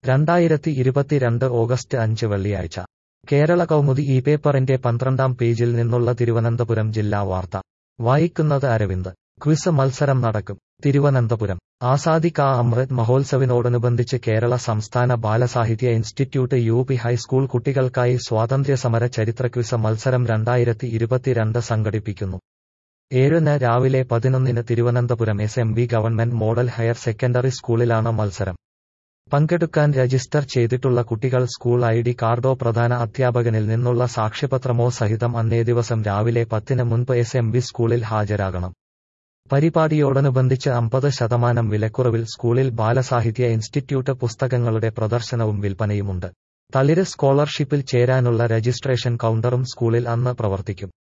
രണ്ടായിരത്തി ഇരുപത്തിരണ്ട് ഓഗസ്റ്റ് അഞ്ച് വെള്ളിയാഴ്ച കേരള കൗമുദി ഈ പേപ്പറിന്റെ പന്ത്രണ്ടാം പേജിൽ നിന്നുള്ള തിരുവനന്തപുരം ജില്ലാ വാർത്ത വായിക്കുന്നത് അരവിന്ദ് ക്വിസ് മത്സരം നടക്കും തിരുവനന്തപുരം ആസാദി കാ അമൃത് മഹോത്സവിനോടനുബന്ധിച്ച് കേരള സംസ്ഥാന ബാലസാഹിത്യ ഇൻസ്റ്റിറ്റ്യൂട്ട് യു പി ഹൈസ്കൂൾ കുട്ടികൾക്കായി സ്വാതന്ത്ര്യസമര ചരിത്ര ക്വിസ് മത്സരം രണ്ടായിരത്തി ഇരുപത്തിരണ്ട് സംഘടിപ്പിക്കുന്നു ഏഴിന് രാവിലെ പതിനൊന്നിന് Thiruvananthapuram S M B government model higher secondary സ്കൂളിലാണ് മത്സരം പങ്കെടുക്കാൻ രജിസ്റ്റർ ചെയ്തിട്ടുള്ള കുട്ടികൾ സ്കൂൾ ഐ ഡി കാർഡോ പ്രധാന അധ്യാപകനിൽ നിന്നുള്ള സാക്ഷ്യപത്രമോ സഹിതം അന്നേ ദിവസം രാവിലെ പത്തിന് മുൻപ് എസ് എം ബി സ്കൂളിൽ ഹാജരാകണം പരിപാടിയോടനുബന്ധിച്ച് അമ്പത് ശതമാനം വിലക്കുറവിൽ സ്കൂളിൽ ബാലസാഹിത്യ ഇൻസ്റ്റിറ്റ്യൂട്ട് പുസ്തകങ്ങളുടെ പ്രദർശനവും വിൽപ്പനയുമുണ്ട് തളിര് സ്കോളർഷിപ്പിൽ ചേരാനുള്ള രജിസ്ട്രേഷൻ കൗണ്ടറും സ്കൂളിൽ അന്ന് പ്രവർത്തിക്കും